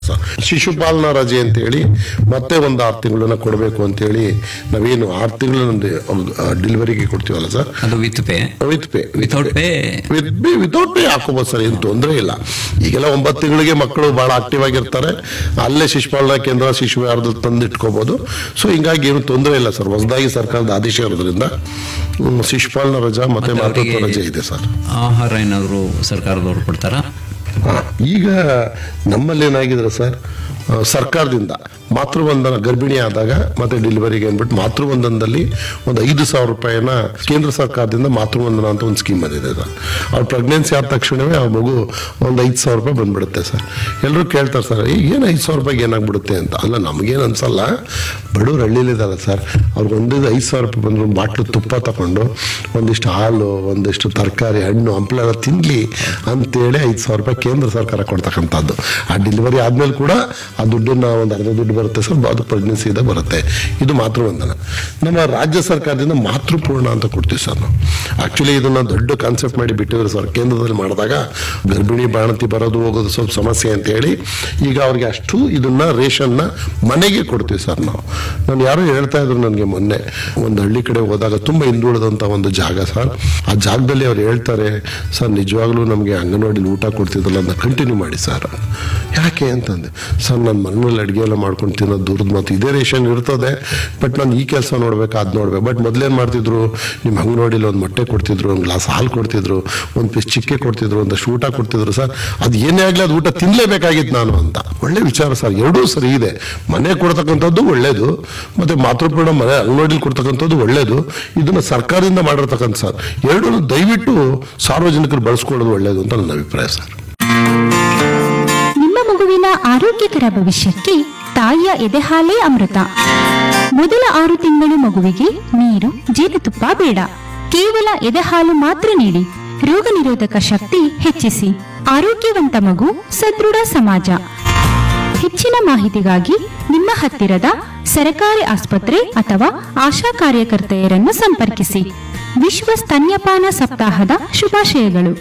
ಶಿಶುಪಾಲನಾ ರಜೆ ಅಂತೇಳಿ ಮತ್ತೆ ಒಂದು ಆರು ತಿಂಗಳನ್ನ ಕೊಡಬೇಕು ಅಂತೇಳಿ ನಾವೇನು ಆರು ತಿಂಗಳು ಡೆಲಿವರಿಗೆ ಕೊಡ್ತೀವಲ್ಲ ಸರ್ ಅದು with pay with pay without pay without pay ಹಾಕೋಬೋದು ಸರ್ ಏನು ತೊಂದರೆ ಇಲ್ಲ ಈಗೆಲ್ಲ ಒಂಬತ್ತು ತಿಂಗಳಿಗೆ ಮಕ್ಕಳು ಬಹಳ ಆಕ್ಟಿವ್ ಆಗಿರ್ತಾರೆ ಅಲ್ಲೇ ಶಿಶುಪಾಲನಾ ಕೇಂದ್ರ ಶಿಶು ವಿಹಾರದಲ್ಲಿ ತಂದು ಇಟ್ಕೋಬಹುದು ಸೊ ಹಿಂಗಾಗಿ ಏನು ತೊಂದರೆ ಇಲ್ಲ ಸರ್ ಹೊಸದಾಗಿ ಸರ್ಕಾರದ ಆದೇಶ ಇರೋದ್ರಿಂದ ಹ್ಮ್, ಶಿಶುಪಾಲನಾ ರಜಾ ಮತ್ತೆ ಮಾತೃತ್ವ ಅವರಿಗೆ- ರಜೆ ಇದೆ ಸರ್ ಆಹಾರ ಏನಾದ್ರು ಸರ್ಕಾರದವರು ಕೊಡ್ತಾರಾ ಹಾ, ಈಗ ನಮ್ಮಲ್ಲಿ ಏನಾಗಿದ್ರೆ ಸರ್ ಆ, ಸರ್ಕಾರದಿಂದ ಮಾತೃವಂದನ ಗರ್ಭಿಣಿ ಆದಾಗ ಮತ್ತೆ ಡೆಲಿವರಿಗೆ ಅಂದ್ಬಿಟ್ಟು ಮಾತೃವಂದನದಲ್ಲಿ ಒಂದು ಐದು ಸಾವಿರ ರೂಪಾಯಿನ ಕೇಂದ್ರ ಸರ್ಕಾರದಿಂದ ಮಾತೃವಂದನ ಅಂತ ಒಂದು ಸ್ಕೀಮ್ ಬಂದಿದೆ ಸರ್ ಅವ್ರ ಪ್ರೆಗ್ನೆನ್ಸಿ ಆದ ತಕ್ಷಣವೇ ಆ ಮಗು ಒಂದು ಐದು ಸಾವಿರ ರೂಪಾಯಿ ಬಂದ್ಬಿಡುತ್ತೆ ಸರ್ ಎಲ್ಲರೂ ಕೇಳ್ತಾರೆ ಸರ್ ಈಗ ಏನು ಐದು ಸಾವಿರ ರೂಪಾಯಿಗೆ ಏನಾಗ್ಬಿಡುತ್ತೆ ಅಂತ ಅಲ್ಲ ನಮಗೇನು ಅನ್ಸಲ್ಲ ಬಡವ್ರು ಹಳ್ಳಿಲಿದಾರೆ ಸರ್ ಅವ್ರಿಗೆ ಒಂದು ಐದು ಸಾವಿರ ರೂಪಾಯಿ ಬಂದ್ರು ಒಂದು ಬಾಟ್ಲು ತುಪ್ಪ ತಗೊಂಡು ಒಂದಿಷ್ಟು ಹಾಲು ಒಂದಿಷ್ಟು ತರಕಾರಿ ಹಣ್ಣು ಹಂಪಲೆಲ್ಲ ತಿನ್ಲಿ ಅಂತೇಳಿ ಐದು ಸಾವಿರ ರೂಪಾಯಿ ಕೇಂದ್ರ ಸರ್ಕಾರ ಕೊಡ್ತಕ್ಕಂಥದ್ದು ಆ ಡೆಲಿವರಿ ಆದ್ಮೇಲೆ ಕೂಡ ಆ ದುಡ್ಡನ್ನ ಒಂದು ಅರ್ಧ ದುಡ್ಡು ಬರುತ್ತೆ ಸರ್ ಅದು ಪ್ರೆಗ್ನೆನ್ಸಿ ಇದೆ ಬರುತ್ತೆ ಇದು ಮಾತೃವಂದನ ನಮ್ಮ ರಾಜ್ಯ ಸರ್ಕಾರದಿಂದ ಮಾತೃಪೂರ್ಣ ಅಂತ ಕೊಡ್ತೀವಿ ಸರ್ ನಾವು ಆಕ್ಚುಲಿ ಇದನ್ನ ದೊಡ್ಡ ಕಾನ್ಸೆಪ್ಟ್ ಮಾಡಿ ಬಿಟ್ಟಿದ್ರು ಸರ್ ಕೇಂದ್ರದಲ್ಲಿ ಮಾಡಿದಾಗ ಗರ್ಭಿಣಿ ಬಾಣಂತಿ ಬರೋದು ಹೋಗೋದು ಸ್ವಲ್ಪ ಸಮಸ್ಯೆ ಅಂತ ಹೇಳಿ ಈಗ ಅವ್ರಿಗೆ ಅಷ್ಟು ಇದನ್ನ ರೇಷನ್ನ ಮನೆಗೆ ಕೊಡ್ತೀವಿ ಸರ್ ನಾವು ನಾನು ಯಾರೋ ಹೇಳ್ತಾ ಇದ್ರು ನನಗೆ ಮೊನ್ನೆ ಒಂದು ಹಳ್ಳಿ ಕಡೆ ಹೋದಾಗ ತುಂಬಾ ಹಿಂದುಳಿದಂತ ಒಂದು ಜಾಗ ಸರ್ ಆ ಜಾಗದಲ್ಲಿ ಅವ್ರು ಹೇಳ್ತಾರೆ ಸರ್ ನಿಜವಾಗ್ಲೂ ನಮಗೆ ಅಂಗನವಾಡಿಲಿ ಊಟ ಕೊಡ್ತಿದ್ದಲ್ಲ ಅದನ್ನ ಕಂಟಿನ್ಯೂ ಮಾಡಿ ಸರ್ ಯಾಕೆ ಅಂತಂದೆ ಸರ್ ನನ್ನ ಮನೆಯಲ್ಲಿ ಅಡುಗೆ ಎಲ್ಲ ಮಾಡ್ಕೊಂಡು ತಿನ್ನೋದು ದೂರದ ಮಾತು ಇದೇ ರೇಷನ್ ಇರ್ತದೆ ಬಟ್ ನಾನು ಈ ಕೆಲಸ ನೋಡ್ಬೇಕು ಅದು ನೋಡ್ಬೇಕು ಬಟ್ ಮೊದಲೇನು ಮಾಡ್ತಿದ್ರು ನಿಮ್ಮ ಅಂಗನವಾಡಿಲಿ ಒಂದು ಮೊಟ್ಟೆ ಕೊಡ್ತಿದ್ರು ಒಂದು ಗ್ಲಾಸ್ ಹಾಲು ಕೊಡ್ತಿದ್ರು ಒಂದು ಪೀಸ್ ಚಿಕ್ಕೆ ಕೊಡ್ತಿದ್ರು ಒಂದಷ್ಟು ಊಟ ಕೊಡ್ತಿದ್ರು ಸರ್ ಅದು ಏನೇ ಆಗಲಿ ಅದು ಊಟ ತಿನ್ನಲೇಬೇಕಾಗಿತ್ತು ನಾನು ಅಂತ ಒಳ್ಳೆ ವಿಚಾರ ಸರ್ ಎರಡೂ ಸರಿ ಇದೆ ಮನೆ ಕೊಡ್ತಕ್ಕಂಥದ್ದು ಒಳ್ಳೇದು ಮತ್ತೆ ಮಾತೃಪೂರ್ಣ ಮನೆ ಅಂಗನವಾಡಿಲಿ ಕೊಡ್ತಕ್ಕಂಥದ್ದು ಒಳ್ಳೇದು ಇದನ್ನ ಸರ್ಕಾರದಿಂದ ಮಾಡಿರ್ತಕ್ಕಂಥ ಸರ್ ಎರಡೂ ದಯವಿಟ್ಟು ಸಾರ್ವಜನಿಕರು ಬಳಸ್ಕೊಳ್ಳೋದು ಒಳ್ಳೇದು ಅಂತ ನನ್ನ ಅಭಿಪ್ರಾಯ ಸರ್ ನಿಮ್ಮ ಮಗುವಿನ ಆರೋಗ್ಯಕರ ಭವಿಷ್ಯಕ್ಕೆ ತಾಯಿಯ ಎದೆಹಾಲೇ ಅಮೃತ ಮೊದಲ ಆರು ತಿಂಗಳು ಮಗುವಿಗೆ ನೀರು ಜೇನುತುಪ್ಪ ಬೇಡ ಕೇವಲ ಎದೆಹಾಲು ಮಾತ್ರ ನೀಡಿ ರೋಗ ನಿರೋಧಕ ಶಕ್ತಿ ಹೆಚ್ಚಿಸಿ ಆರೋಗ್ಯವಂತ ಮಗು ಸದೃಢ ಸಮಾಜ ಹೆಚ್ಚಿನ ಮಾಹಿತಿಗಾಗಿ ನಿಮ್ಮ ಹತ್ತಿರದ ಸರಕಾರಿ ಆಸ್ಪತ್ರೆ ಅಥವಾ ಆಶಾ ಕಾರ್ಯಕರ್ತೆಯರನ್ನು ಸಂಪರ್ಕಿಸಿ ವಿಶ್ವ ಸ್ತನ್ಯಪಾನ ಸಪ್ತಾಹದ ಶುಭಾಶಯಗಳು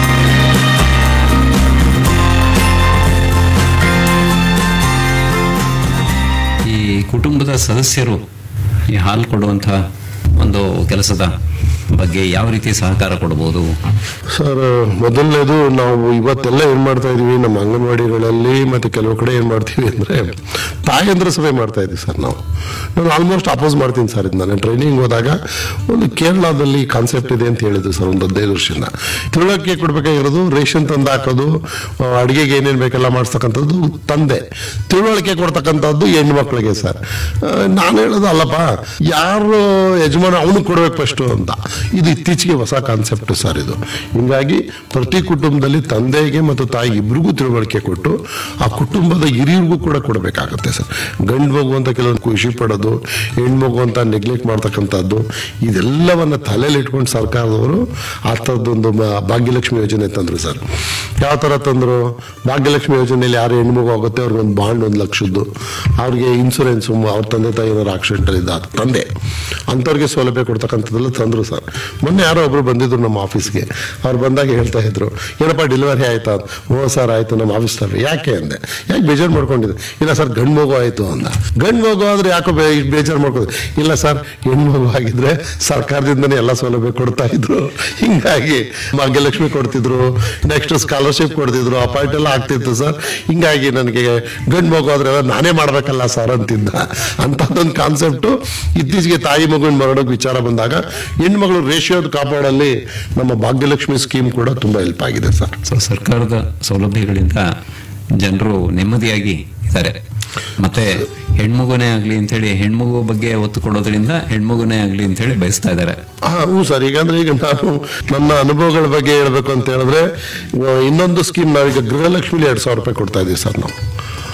ಈ ಕುಟುಂಬದ ಸದಸ್ಯರು ಈ ಹಾಲು ಕೊಡುವಂತಹ ಒಂದು ಕೆಲಸದ ಬಗ್ಗೆ ಯಾವ ರೀತಿ ಸಹಕಾರ ಕೊಡಬಹುದು ಸರ್ ಮೊದಲನೇದು ನಾವು ಇವತ್ತೆಲ್ಲ ಏನ್ ಮಾಡ್ತಾ ಇದೀವಿ ನಮ್ಮ ಅಂಗನವಾಡಿಗಳಲ್ಲಿ ಮತ್ತೆ ಕೆಲವು ಕಡೆ ಏನ್ ಮಾಡ್ತೀವಿ ಅಂದ್ರೆ ತಾಯಂದ್ರ ಸಭೆ ಮಾಡ್ತಾ ಇದೀವಿ ಸರ್ ನಾವು ನಾನು ಆಲ್ಮೋಸ್ಟ್ ಅಪೋಸ್ ಮಾಡ್ತೀನಿ ಸರ್ ಇದು ನಾನು ಟ್ರೈನಿಂಗ್ ಹೋದಾಗ ಒಂದು ಕೇರಳದಲ್ಲಿ ಕಾನ್ಸೆಪ್ಟ್ ಇದೆ ಅಂತ ಹೇಳಿದ್ರು ಸರ್ ಒಂದು ಹದಿನೈದು ವರ್ಷದಿಂದ ತಿಳುವಳಿಕೆ ಕೊಡ್ಬೇಕಾಗಿರೋದು ರೇಷನ್ ತಂದು ಹಾಕೋದು ಆ, ಅಡಿಗೆಗೆ ಏನೇನ್ ಬೇಕೆಲ್ಲ ಮಾಡಿಸ್ತಕ್ಕಂಥದ್ದು ತಂದೆ ತಿಳುವಳಿಕೆ ಕೊಡ್ತಕ್ಕಂಥದ್ದು ಹೆಣ್ಣು ಮಕ್ಕಳಿಗೆ ಸರ್ ಆ, ನಾನು ಹೇಳೋದು ಅಲ್ಲಪ್ಪ ಯಾರು ಯಜಮಾನ ಅವನು ಕೊಡ್ಬೇಕು ಫಸ್ಟ್ ಅಂತ ಇದು ಇತ್ತೀಚೆಗೆ ಹೊಸ ಕಾನ್ಸೆಪ್ಟ್ ಸರ್ ಇದು ಹಿಂಗಾಗಿ ಪ್ರತಿ ಕುಟುಂಬದಲ್ಲಿ ತಂದೆಗೆ ಮತ್ತು ತಾಯಿಗೆ ಇಬ್ರಿಗೂ ತಿಳುವಳಿಕೆ ಕೊಟ್ಟು ಆ ಕುಟುಂಬದ ಹಿರಿಯರಿಗೂ ಕೂಡ ಕೊಡಬೇಕಾಗತ್ತೆ ಸರ್ ಗಂಡು ಮಗು ಅಂತ ಕೆಲವೊಂದು ಖುಷಿ ಪಡೋದು ಹೆಣ್ಮಗು ಅಂತ ನೆಗ್ಲೆಕ್ಟ್ ಮಾಡ್ತಕ್ಕಂಥದ್ದು ಇದೆಲ್ಲವನ್ನ ತಲೆಯಲ್ಲಿ ಇಟ್ಕೊಂಡು ಸರ್ಕಾರದವರು ಆ ಥರದ್ದೊಂದು ಮ- ಭಾಗ್ಯಲಕ್ಷ್ಮಿ ಯೋಜನೆ ತಂದ್ರು ಸರ್ ಯಾವ ಥರ ತಂದ್ರು ಭಾಗ್ಯಲಕ್ಷ್ಮಿ ಯೋಜನೆಯಲ್ಲಿ ಯಾರು ಹೆಣ್ಮಗು ಆಗುತ್ತೆ ಅವ್ರಿಗೆ ಒಂದು ಬಾಂಡ್ ಒಂದು ಲಕ್ಷದ್ದು ಅವ್ರಿಗೆ ಇನ್ಸೂರೆನ್ಸ್ ಅವ್ರ ತಂದೆ ತಾಯಿ ಏನಾದ್ರು ಆಕ್ಸಿಡೆಂಟ್ ಇದ್ದ ತಂದೆ ಅಂಥವ್ರಿಗೆ ಸೌಲಭ್ಯ ಕೊಡ್ತಕ್ಕಂಥದ್ದೆಲ್ಲ ತಂದ್ರು ಸರ್ ಮೊನ್ನೆ ಯಾರೋ ಒಬ್ರು ಬಂದಿದ್ರು ನಮ್ಮ ಆಫೀಸ್ಗೆ ಅವ್ರು ಬಂದಾಗ ಹೇಳ್ತಾ ಇದ್ರು ಏನಪ್ಪ ಡೆಲಿವರಿ ಆಯ್ತಾ ಓ ಸರ್ ಆಯ್ತು ನಮ್ಮ ಆಫೀಸ್ ಸ್ಟಾಫ್ ಯಾಕೆ ಅಂದೆ ಯಾಕೆ ಬೇಜಾರು ಮಾಡ್ಕೊಂಡಿದ್ದೆ ಇಲ್ಲ ಸರ್ ಗಂಡು ಮಗು ಆಯ್ತು ಅಂದ ಗಂಡು ಮಗು ಆದ್ರೆ ಯಾಕೋ ಬೇ ಬೇಜಾರು ಮಾಡ್ಕೊಂಡು ಇಲ್ಲ ಸರ್ ಹೆಣ್ಣು ಮಗು ಆಗಿದ್ರೆ ಸರ್ಕಾರದಿಂದನೇ ಎಲ್ಲ ಸೌಲಭ್ಯ ಕೊಡ್ತಾ ಇದ್ರು ಹಿಂಗಾಗಿ ಭಾಗ್ಯಲಕ್ಷ್ಮಿ ಕೊಡ್ತಿದ್ರು ನೆಕ್ಸ್ಟ್ ಸ್ಕಾಲರ್ಶಿಪ್ ಕೊಡ್ತಿದ್ರು ಅಪಾಯಿಂಟ್ ಎಲ್ಲ ಆಗ್ತಿತ್ತು ಸರ್ ಹಿಂಗಾಗಿ ನನಗೆ ಗಂಡು ಮಗು ಆದ್ರೆ ನಾನೇ ಮಾಡ್ಬೇಕಲ್ಲ ಸರ್ ಅಂತಿದ್ದ ಅಂತದ್ದೊಂದು ಕಾನ್ಸೆಪ್ಟು ಇತ್ತೀಚೆಗೆ ತಾಯಿ ಮಗುವಿನ ಮರಣಕ್ಕೆ ವಿಚಾರ ಬಂದಾಗ ಹೆಣ್ಮಗಳು ರೇಷಿಯೋದ್ ಕಾಪಾಡಲ್ಲಿ ನಮ್ಮ ಭಾಗ್ಯಲಕ್ಷ್ಮಿ ಸ್ಕೀಮ್ ಕೂಡ ತುಂಬಾ ಹೆಲ್ಪ್ ಆಗಿದೆ ಸರ್ ಸೊ ಸರ್ಕಾರದ ಸೌಲಭ್ಯಗಳಿಂದ ಜನರು ನೆಮ್ಮದಿಯಾಗಿ ಇದ್ದಾರೆ ಮತ್ತೆ ಹೆಣ್ಮಗುನೇ ಆಗ್ಲಿ ಅಂತೇಳಿ ಹೆಣ್ಮಗು ಬಗ್ಗೆ ಒತ್ತು ಕೊಡೋದ್ರಿಂದ ಹೆಣ್ಮಗುನೇ ಆಗ್ಲಿ ಅಂತೇಳಿ ಬಯಸ್ತಾ ಇದ್ದಾರೆ ಹಾ, ಹ್ಞೂ ಸರ್ ಈಗ ಅಂದ್ರೆ ಈಗ ನಾನು ನನ್ನ ಅನುಭವಗಳ ಬಗ್ಗೆ ಹೇಳ್ಬೇಕು ಅಂತ ಹೇಳಿದ್ರೆ ಇವ- ಇನ್ನೊಂದು ಸ್ಕೀಮ್ ನಾವೀಗ ಗೃಹಲಕ್ಷ್ಮಿಲಿ ಎರಡ್ ಸಾವಿರ ರೂಪಾಯಿ ಕೊಡ್ತಾ ಇದೀವಿ ಸರ್ ನಾವು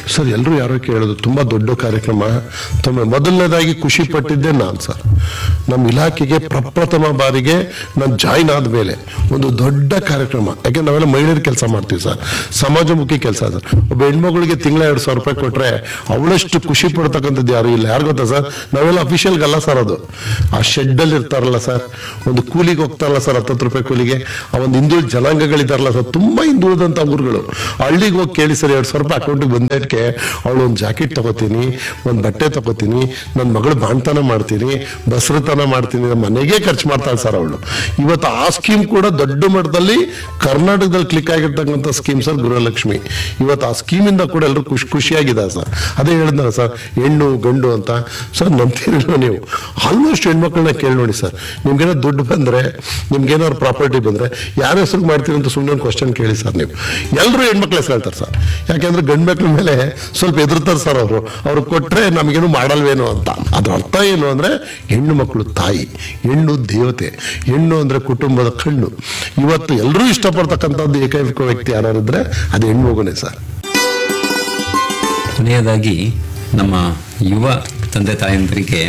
ಸರ್ ಎಲ್ಲರೂ ಯಾರೋ ಕೇಳೋದು ತುಂಬಾ ದೊಡ್ಡ ಕಾರ್ಯಕ್ರಮ ತಮ್ಮ ಮೊದಲನೇದಾಗಿ ಖುಷಿ ಪಟ್ಟಿದ್ದೆ ನಾನು ಸರ್ ನಮ್ಮ ಇಲಾಖೆಗೆ ಪ್ರಪ್ರಥಮ ಬಾರಿಗೆ ನಾನು ಜಾಯ್ನ್ ಆದ ಮೇಲೆ ಒಂದು ದೊಡ್ಡ ಕಾರ್ಯಕ್ರಮ ಯಾಕೆ ನಾವೆಲ್ಲ ಮಹಿಳೆಯರು ಕೆಲಸ ಮಾಡ್ತೀವಿ ಸರ್ ಸಮಾಜಮುಖಿ ಕೆಲಸ ಸರ್ ಒಬ್ಬ ಹೆಣ್ಮಗಳಿಗೆ ತಿಂಗಳ ಎರಡು ಸಾವಿರ ರೂಪಾಯಿ ಕೊಟ್ರೆ ಅವಳಷ್ಟು ಖುಷಿ ಪಡ್ತಕ್ಕಂಥದ್ದು ಯಾರು ಇಲ್ಲ ಯಾರು ಗೊತ್ತಾ ಸರ್ ನಾವೆಲ್ಲ ಅಫಿಷಿಯಲ್ಗಲ್ಲ ಸರ್ ಅದು ಆ ಶೆಡ್ಡಲ್ಲಿ ಇರ್ತಾರಲ್ಲ ಸರ್ ಒಂದು ಕೂಲಿಗೆ ಹೋಗ್ತಾರಲ್ಲ ಸರ್ ಹತ್ತತ್ತು ರೂಪಾಯಿ ಕೂಲಿಗೆ ಆ ಒಂದು ಹಿಂದುಳಿದ ಜನಾಂಗಗಳಿದಾರಲ್ಲ ಸರ್ ತುಂಬಾ ಹಿಂದುಳಿದಂತ ಊರುಗಳು ಹಳ್ಳಿಗೆ ಹೋಗಿ ಕೇಳಿ ಸರ್ ಎರಡು ಸಾವಿರ ರೂಪಾಯಿ ಅಕೌಂಟಿಗೆ ಬಂದಕ್ಕೆ ಅವಳು ಒಂದು ಜಾಕೆಟ್ ತಗೋತೀನಿ ಒಂದು ಬಟ್ಟೆ ತಗೋತೀನಿ ನನ್ನ ಮಗಳು ಬಾಣ್ತನ ಮಾಡ್ತೀನಿ ಬಸರತನ ಮಾಡ್ತೀನಿ ನಮ್ಮ ಮನೆಗೆ ಖರ್ಚು ಮಾಡ್ತಾಳೆ ಸರ್ ಅವಳು ಇವತ್ತು ಆ ಸ್ಕೀಮ್ ಕೂಡ ದೊಡ್ಡ ಮಟ್ಟದಲ್ಲಿ ಕರ್ನಾಟಕದಲ್ಲಿ ಕ್ಲಿಕ್ ಆಗಿರ್ತಕ್ಕಂಥ ಸ್ಕೀಮ್ ಸರ್ ಗೃಹಲಕ್ಷ್ಮಿ ಇವತ್ತು ಆ ಸ್ಕೀಮಿಂದ ಕೂಡ ಎಲ್ಲರೂ ಖುಷಿ ಖುಷಿಯಾಗಿದ್ದಾರೆ ಸರ್ ಅದೇ ಹೇಳಿದ್ನಲ್ಲ ಸರ್ ಹೆಣ್ಣು ಗಂಡು ಅಂತ ಸರ್ ನಂಬ್ತೀರಿಲ್ಲ ನೀವು ಆಲ್ಮೋಸ್ಟ್ ಹೆಣ್ಮಕ್ಳನ್ನ ಕೇಳಿ ನೋಡಿ ಸರ್ ನಿಮ್ಗೇನೋ ದುಡ್ಡು ಬಂದ್ರೆ ನಿಮ್ಗೇನಾದ್ರು ಪ್ರಾಪರ್ಟಿ ಬಂದ್ರೆ ಯಾರ ಹೆಸರು ಮಾಡ್ತೀರಿ ಅಂತ ಸುಮ್ಮನೆ ಒಂದು ಕ್ವಶನ್ ಕೇಳಿ ಸರ್ ನೀವು ಎಲ್ಲರೂ ಹೆಣ್ಮಕ್ಳ ಹೆಸರು ಹೇಳ್ತಾರೆ ಸರ್ ಯಾಕೆಂದ್ರೆ ಗಂಡು ಮಕ್ಳ ಮೇಲೆ ಸ್ವಲ್ಪ ಎದುರ್ತಾರೆ ಸರ್ ಅವರು ಅವ್ರು ಕೊಟ್ರೆ ನಮಗೇನು ಮಾಡಲ್ವೇನೋ ಅಂತ ಅದ್ರ ಅರ್ಥ ಏನು ಅಂದ್ರೆ ಹೆಣ್ಣು ಮಕ್ಕಳು ತಾಯಿ ಹೆಣ್ಣು ದೇವತೆ ಹೆಣ್ಣು ಅಂದ್ರೆ ಕುಟುಂಬದ ಕಣ್ಣು ಇವತ್ತು ಎಲ್ಲರೂ ಇಷ್ಟಪಡ್ತಕ್ಕಂಥದ್ದು ಏಕೈಕ ವ್ಯಕ್ತಿ ಯಾರಿದ್ರೆ ಅದು ಹೆಣ್ಣು ಮಗುನೇ ಸರ್ ಕೊನೆಯದಾಗಿ ನಮ್ಮ ಯುವ ತಂದೆ ತಾಯಂದರಿಗೆ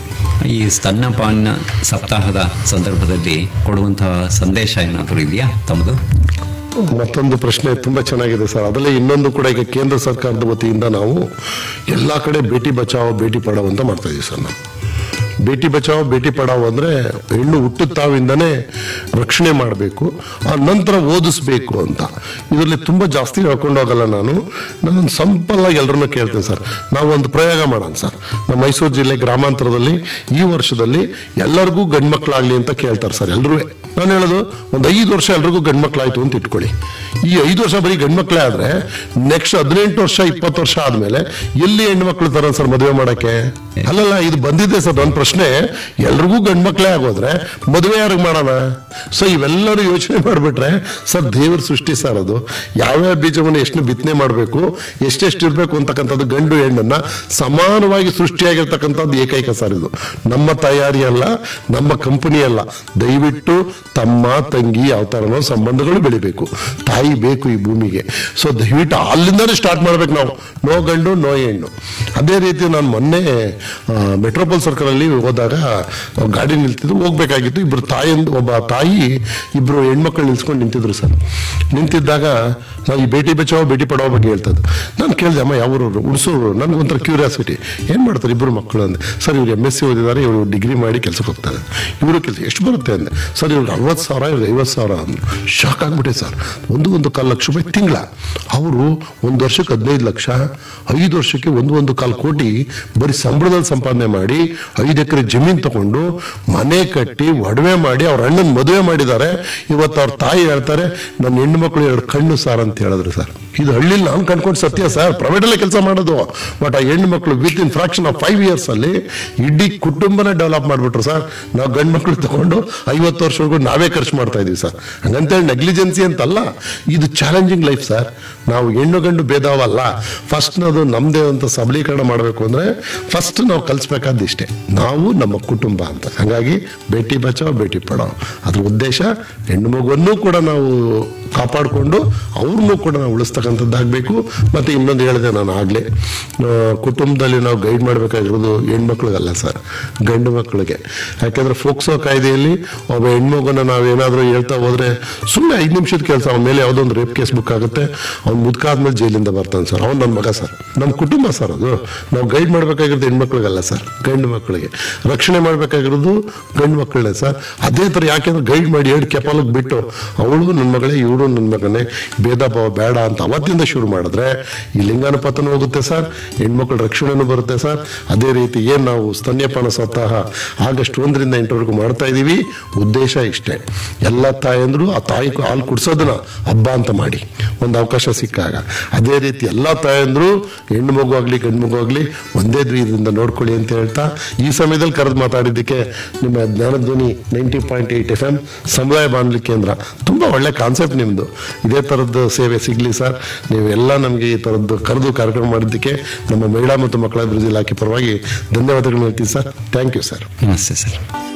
ಈ ಸ್ತನ್ಯಪಾನ ಸಪ್ತಾಹದ ಸಂದರ್ಭದಲ್ಲಿ ಕೊಡುವಂತಹ ಸಂದೇಶ ಏನಾದರೂ ಇದೆಯಾ ತಮ್ಮದು ಮತ್ತೊಂದು ಪ್ರಶ್ನೆ ತುಂಬಾ ಚೆನ್ನಾಗಿದೆ ಸರ್ ಅದರಲ್ಲಿ ಇನ್ನೊಂದು ಕೂಡ ಈಗ ಕೇಂದ್ರ ಸರ್ಕಾರದ ವತಿಯಿಂದ ನಾವು ಎಲ್ಲಾ ಕಡೆ ಬೇಟಿ ಬಚಾವೋ ಬೇಟಿ ಪಡಾವೋ ಅಂತ ಮಾಡ್ತಾ ಇದೀವಿ ಸರ್ ನಾವು ಬೇಟಿ ಬಚಾವೋ ಬೇಟಿ ಪಡಾವೋ ಅಂದ್ರೆ ಹೆಣ್ಣು ಹುಟ್ಟುತ್ತಾವಿಂದನೇ ರಕ್ಷಣೆ ಮಾಡಬೇಕು ಆ ನಂತರ ಓದಿಸ್ಬೇಕು ಅಂತ ಇದರಲ್ಲಿ ತುಂಬಾ ಜಾಸ್ತಿ ಹೇಳ್ಕೊಂಡು ಹೋಗಲ್ಲ ನಾನು ನಾನೊಂದು ಸಂಪಲ್ ಆಗಿ ಎಲ್ಲರನ್ನೂ ಕೇಳ್ತೇನೆ ಸರ್ ನಾವು ಒಂದು ಪ್ರಯೋಗ ಮಾಡೋಣ ಸರ್ ನಮ್ಮ ಮೈಸೂರು ಜಿಲ್ಲೆ ಗ್ರಾಮಾಂತರದಲ್ಲಿ ಈ ವರ್ಷದಲ್ಲಿ ಎಲ್ಲರಿಗೂ ಗಂಡ್ಮಕ್ಳಾಗ್ಲಿ ಅಂತ ಕೇಳ್ತಾರೆ ಸರ್ ಎಲ್ಲರೂ ನಾನು ಹೇಳೋದು ಒಂದು ಐದು ವರ್ಷ ಎಲ್ರಿಗೂ ಗಂಡ್ಮಕ್ಳಾಯ್ತು ಅಂತ ಇಟ್ಕೊಳ್ಳಿ ಈ ಐದು ವರ್ಷ ಬರೀ ಗಂಡ್ಮಕ್ಳೇ ಆದ್ರೆ ನೆಕ್ಸ್ಟ್ ಹದಿನೆಂಟು ವರ್ಷ ಇಪ್ಪತ್ತು ವರ್ಷ ಆದ್ಮೇಲೆ ಎಲ್ಲಿ ಹೆಣ್ಮಕ್ಳು ತರ ಸರ್ ಮದುವೆ ಮಾಡಕ್ಕೆ ಅಲ್ಲಲ್ಲ ಇದು ಬಂದಿದೆ ಸರ್ ನನ್ನ ಪ್ರಶ್ನೆ ಎಲ್ರಿಗೂ ಗಂಡ್ಮಕ್ಳೇ ಆಗೋದ್ರೆ ಮದುವೆ ಯಾರಿಗೆ ಮಾಡೋಣ ಸೊ ಇವೆಲ್ಲರೂ ಯೋಚನೆ ಮಾಡ್ಬಿಟ್ರೆ ಸರ್ ದೇವ್ರ ಸೃಷ್ಟಿ ಸರ್ ಅದು ಯಾವ್ಯಾವ ಬೀಜವನ್ನು ಎಷ್ಟು ಬಿತ್ತನೆ ಮಾಡಬೇಕು ಎಷ್ಟೆಷ್ಟು ಇರಬೇಕು ಅಂತಕ್ಕಂಥದ್ದು ಗಂಡು ಹೆಣ್ಣನ್ನ ಸಮಾನವಾಗಿ ಸೃಷ್ಟಿಯಾಗಿರ್ತಕ್ಕಂಥದ್ದು ಏಕೈಕ ಸರ್ ಇದು ನಮ್ಮ ತಯಾರಿ ಅಲ್ಲ ನಮ್ಮ ಕಂಪನಿ ಅಲ್ಲ ದಯವಿಟ್ಟು ತಮ್ಮ ತಂಗಿ ಯಾವ ಥರನೋ ಸಂಬಂಧಗಳು ಬೆಳಿಬೇಕು ತಾಯಿ ಬೇಕು ಈ ಭೂಮಿಗೆ ಸೊ ದಯವಿಟ್ಟು ಅಲ್ಲಿಂದನೇ ಸ್ಟಾರ್ಟ್ ಮಾಡ್ಬೇಕು ನಾವು ನೋ ಗಂಡು ನೋ ಹೆಣ್ಣು ಅದೇ ರೀತಿ ನಾನು ಮೊನ್ನೆ ಮೆಟ್ರೋಪಾಲ್ ಸರ್ಕಲ್ ಅಲ್ಲಿ ಹೋದಾಗ ಗಾಡಿ ನಿಲ್ತಿದ್ರು ಹೋಗ್ಬೇಕಾಗಿತ್ತು ಇಬ್ರು ತಾಯಿಯಂದು ಒಬ್ಬ ತಾಯಿ ಇಬ್ರು ಹೆಣ್ಮಕ್ಳು ನಿಲ್ಸ್ಕೊಂಡು ನಿಂತಿದ್ರು ಸರ್ ನಿಂತಿದ್ದಾಗ ನಾವು ಈ ಬೇಟಿ ಬಚಾವೋ ಬೇಟಿ ಪಡಾವೋ ಬಗ್ಗೆ ಹೇಳ್ತದ್ದು ನಾನು ಕೇಳಿದೆ ಅಮ್ಮ ಯಾವ ಊರವ್ರು ಹುಡ್ಸೋರು ನನಗೊಂಥರ ಕ್ಯೂರಿಯಾಸಿಟಿ ಏನ್ ಮಾಡ್ತಾರೆ ಇಬ್ರು ಮಕ್ಕಳು ಅಂದೆ ಸರ್ ಇವ್ರು ಎಮ್ ಎಸ್ ಸಿ ಓದಿದ್ದಾರೆ ಇವರು ಡಿಗ್ರಿ ಮಾಡಿ ಕೆಲಸಕ್ಕೆ ಹೋಗ್ತಾರೆ ಇವರು ಕೆಲಸ ಎಷ್ಟು ಬರುತ್ತೆ ಅಂದೆ ಸರ್ ಇವ್ರಿಗೆ ಅರವತ್ತು ಸಾವಿರ ಇವ್ರಿಗೆ ಐವತ್ತು ಸಾವಿರ ಅಂದ್ರು ಶಾಕ್ ಆಗ್ಬಿಟ್ಟೆ ಸರ್ ಒಂದು ಒಂದು ಕಾಲು ಲಕ್ಷ ರೂಪಾಯಿ ತಿಂಗಳ ಅವರು ಒಂದು ವರ್ಷಕ್ಕೆ ಹದಿನೈದು ಲಕ್ಷ ಐದು ವರ್ಷಕ್ಕೆ ಒಂದು ಒಂದು ಕಾಲು ಕೋಟಿ ಬರೀ ಸಂಬಳದಲ್ಲಿ ಸಂಪಾದನೆ ಮಾಡಿ ಐದು ಎಕರೆ ಜಮೀನ್ ತಗೊಂಡು ಮನೆ ಕಟ್ಟಿ ಒಡವೆ ಮಾಡಿ ಅವ್ರ ಅಣ್ಣನ ಮದುವೆ ಮಾಡಿದ್ದಾರೆ ಇವತ್ತು ಅವ್ರ ತಾಯಿ ಹೇಳ್ತಾರೆ ನನ್ನ ಹೆಣ್ಣು ಮಕ್ಕಳು ಎರಡು ಕಣ್ಣು ಸಾರ್ ಅಂತ ಹೇಳಿದ್ರು ಸರ್ ಇದು ಹಳ್ಳಿಲಿ ನಾನು ಕನ್ಕೊಂಡು ಸತ್ಯ ಸರ್ ಪ್ರೈವೇಟ್ ಅಲ್ಲೇ ಕೆಲಸ ಮಾಡೋದು ಬಟ್ ಆ ಹೆಣ್ಣು ಮಕ್ಕಳು within fraction of five years ಅಲ್ಲಿ ಇಡೀ ಕುಟುಂಬನೇ ಡೆವಲಪ್ ಮಾಡ್ಬಿಟ್ರು ಸರ್ ನಾವು ಗಂಡು ಮಕ್ಕಳು ತಗೊಂಡು ಐವತ್ತು ವರ್ಷವರೆಗೂ ನಾವೇ ಖರ್ಚು ಮಾಡ್ತಾ ಇದೀವಿ ಸರ್ ಹಂಗಂತೇಳಿ ನೆಗ್ಲಿಜೆನ್ಸಿ ಅಂತಲ್ಲ ಇದು ಚಾಲೆಂಜಿಂಗ್ ಲೈಫ್ ಸರ್ ನಾವು ಹೆಣ್ಣು ಗಂಡು ಭೇದವಲ್ಲ ಫಸ್ಟ್ ಅದು ನಮ್ದೇ ಅಂತ ಸಬಲೀಕರಣ ಮಾಡಬೇಕು ಅಂದ್ರೆ ಫಸ್ಟ್ ನಾವು ಕಲಿಸ್ಬೇಕಾದ ಇಷ್ಟೇ ನಾವು ನಮ್ಮ ಕುಟುಂಬ ಅಂತ ಹಾಗಾಗಿ ಬೇಟಿ ಬಚಾವ್ ಬೇಟಿ ಪಡಾವ್ ಅದ್ರ ಉದ್ದೇಶ ಹೆಣ್ಣು ಮಗುವನ್ನೂ ಕೂಡ ನಾವು ಕಾಪಾಡಿಕೊಂಡು ಅವ್ರನ್ನೂ ಕೂಡ ನಾವು ಉಳಿಸ್ತಕ್ಕಂಥದ್ದಾಗಬೇಕು ಮತ್ತೆ ಇನ್ನೊಂದು ಹೇಳಿದೆ ನಾನು ಆಗ್ಲೇ ಆ, ಕುಟುಂಬದಲ್ಲಿ ನಾವು ಗೈಡ್ ಮಾಡಬೇಕಾಗಿರೋದು ಹೆಣ್ಮಕ್ಳಿಗಲ್ಲ ಸರ್ ಗಂಡು ಮಕ್ಕಳಿಗೆ ಯಾಕಂದ್ರೆ ಫೋಕ್ಸೋ ಕಾಯ್ದೆಯಲ್ಲಿ ಒಬ್ಬ ಹೆಣ್ಮಗುನ ನಾವೇನಾದ್ರೂ ಹೇಳ್ತಾ ಹೋದ್ರೆ ಸುಮ್ಮನೆ ಐದು ನಿಮಿಷದ ಕೆಲಸ ಅವನ ಮೇಲೆ ಯಾವುದೋ ಒಂದು ರೇಪ್ ಕೇಸ್ ಬುಕ್ ಆಗುತ್ತೆ ಅವ್ನು ಮುದ್ಕಾದ್ಮೇಲೆ ಜೈಲಿಂದ ಬರ್ತಾನೆ ಸರ್ ಅವ್ನು ನನ್ನ ಮಗ ಸರ್ ನಮ್ಮ ಕುಟುಂಬ ಸರ್ ಅದು ನಾವು ಗೈಡ್ ಮಾಡಬೇಕಾಗಿರೋದು ಹೆಣ್ಮಕ್ಳಿಗಲ್ಲ ಸರ್ ಗಂಡು ಮಕ್ಕಳಿಗೆ ರಕ್ಷಣೆ ಮಾಡಬೇಕಾಗಿರೋದು ಗಂಡು ಮಕ್ಕಳೇ ಸರ್ ಅದೇ ಥರ ಯಾಕೆಂದ್ರೆ ಗೈಡ್ ಮಾಡಿ ಎರಡು ಕೆಪಾಲಕ್ಕೆ ಬಿಟ್ಟು ಅವಳು ನನ್ನ ಮಗಳೇ ಇವಳು ನನ್ನ ಮಗನೇ ಭೇದ ಭಾವ ಬೇಡ ಅಂತ ಅವತ್ತಿಂದ ಶುರು ಮಾಡಿದ್ರೆ ಈ ಲಿಂಗಾನುಪಾತನೂ ಹೋಗುತ್ತೆ ಸರ್ ಹೆಣ್ಮಕ್ಳ ರಕ್ಷಣೆನೂ ಬರುತ್ತೆ ಸರ್ ಅದೇ ರೀತಿ ಏನು ನಾವು ಸ್ತನ್ಯಪಾನ ಸಪ್ತಾಹ ಆಗಸ್ಟ್ ಒಂದರಿಂದ ಎಂಟರವರೆಗೂ ಮಾಡ್ತಾ ಇದ್ದೀವಿ ಉದ್ದೇಶ ಇಷ್ಟೇ ಎಲ್ಲ ತಾಯಂದ್ರು ಆ ತಾಯಿ ಹಾಲು ಕುಡಿಸೋದನ್ನ ಹಬ್ಬ ಅಂತ ಮಾಡಿ ಒಂದು ಅವಕಾಶ ಸಿಕ್ಕಾಗ ಅದೇ ರೀತಿ ಎಲ್ಲ ತಾಯಂದ್ರು ಹೆಣ್ಣು ಮಗು ಆಗಲಿ ಗಂಡು ಮಗು ಆಗಲಿ ಒಂದೇ ಇದರಿಂದ ನೋಡ್ಕೊಳ್ಳಿ ಅಂತ ಹೇಳ್ತಾ ಈ ಸಮಯದಲ್ಲಿ ಕರೆದು ಮಾತಾಡಿದ್ದಕ್ಕೆ ನಿಮ್ಮ Jnanadhwani ninety point eight F M ಸಮುದಾಯ ಬಾನುಲಿ ಕೇಂದ್ರ ತುಂಬ ಒಳ್ಳೆ ಕಾನ್ಸೆಪ್ಟ್ ನಿಮ್ಮದು ಇದೇ ಥರದ್ದು ಸೇವೆ ಸಿಗಲಿ ಸರ್ ನೀವೆಲ್ಲ ನಮಗೆ ಈ ಥರದ್ದು ಕರೆದು ಕಾರ್ಯಕ್ರಮ ಮಾಡಿದ್ದಕ್ಕೆ ನಮ್ಮ ಮಹಿಳಾ ಮತ್ತು ಮಕ್ಕಳ ಅಭಿವೃದ್ಧಿ ಇಲಾಖೆ ಪರವಾಗಿ ಧನ್ಯವಾದಗಳು ಹೇಳ್ತೀವಿ ಸರ್ ಥ್ಯಾಂಕ್ ಯು ಸರ್ ನಮಸ್ತೆ ಸರ್